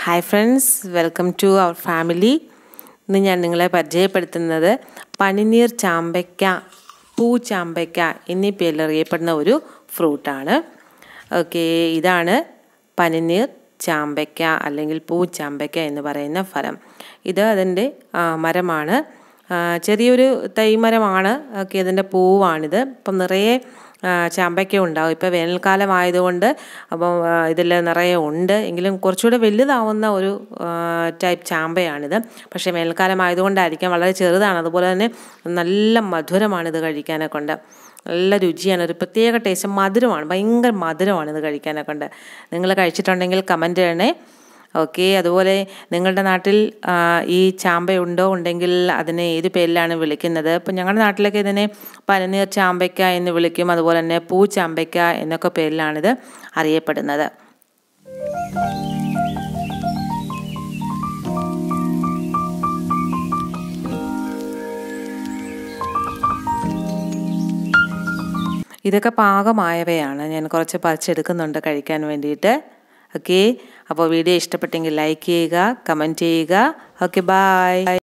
hi friends welcome to our family ഇന്ന് ഞാൻ നിങ്ങളെ പരിചയപ്പെടുത്തുന്നത് പനിനീർ ചാമ്പയ്ക്ക പൂ ചാമ്പയ്ക്ക എന്നീ പേരിൽ അറിയപ്പെടുന്ന ഒരു ഫ്രൂട്ടാണ് ഓക്കെ ഇതാണ് പനിനീർ ചാമ്പയ്ക്ക അല്ലെങ്കിൽ പൂ ചാമ്പയ്ക്ക എന്ന് പറയുന്ന ഫലം ഇത് അതിൻ്റെ ആ, മരമാണ് ആ, ചെറിയൊരു തൈമരമാണ് ഓക്കെ ഇതിൻ്റെ പൂവാണിത് ഇപ്പം നിറയെ ആ, ചാമ്പയ്ക്ക ഉണ്ടാവും ഇപ്പോൾ വേനൽക്കാലം ആയതുകൊണ്ട് അപ്പം ഇതിൽ നിറയെ ഉണ്ട് എങ്കിലും കുറച്ചുകൂടെ വലുതാവുന്ന ഒരു ടൈപ്പ് ചാമ്പയാണിത് പക്ഷേ വേനൽക്കാലം ആയതുകൊണ്ടായിരിക്കാം വളരെ ചെറുതാണ് അതുപോലെ തന്നെ നല്ല മധുരമാണ് ഇത് കഴിക്കാനെ കൊണ്ട് നല്ല രുചിയാണ് ഒരു പ്രത്യേക ടേസ്റ്റ് മധുരമാണ് ഭയങ്കര മധുരമാണ് ഇത് കഴിക്കാനെ കൊണ്ട് നിങ്ങൾ കഴിച്ചിട്ടുണ്ടെങ്കിൽ കമൻറ്റ് ചെയ്യണേ ഓക്കെ അതുപോലെ നിങ്ങളുടെ നാട്ടിൽ ആ, ഈ ചാമ്പയുണ്ടോ ഉണ്ടെങ്കിൽ അതിനെ ഏത് പേരിലാണ് വിളിക്കുന്നത് ഇപ്പം ഞങ്ങളുടെ നാട്ടിലൊക്കെ ഇതിനെ പനനീർ ചാമ്പയ്ക്ക എന്ന് വിളിക്കും അതുപോലെ തന്നെ പൂ ചാമ്പയ്ക്ക എന്നൊക്കെ പേരിലാണിത് അറിയപ്പെടുന്നത് ഇതൊക്കെ പാകമായവയാണ് ഞാൻ കുറച്ച് പറിച്ചെടുക്കുന്നുണ്ട് കഴിക്കാൻ വേണ്ടിയിട്ട് ഓക്കെ അപ്പോൾ വീഡിയോ ഇഷ്ടപ്പെട്ടെങ്കിൽ ലൈക്ക് ചെയ്യുക കമൻറ്റ് ചെയ്യുക ഓക്കെ ബായ്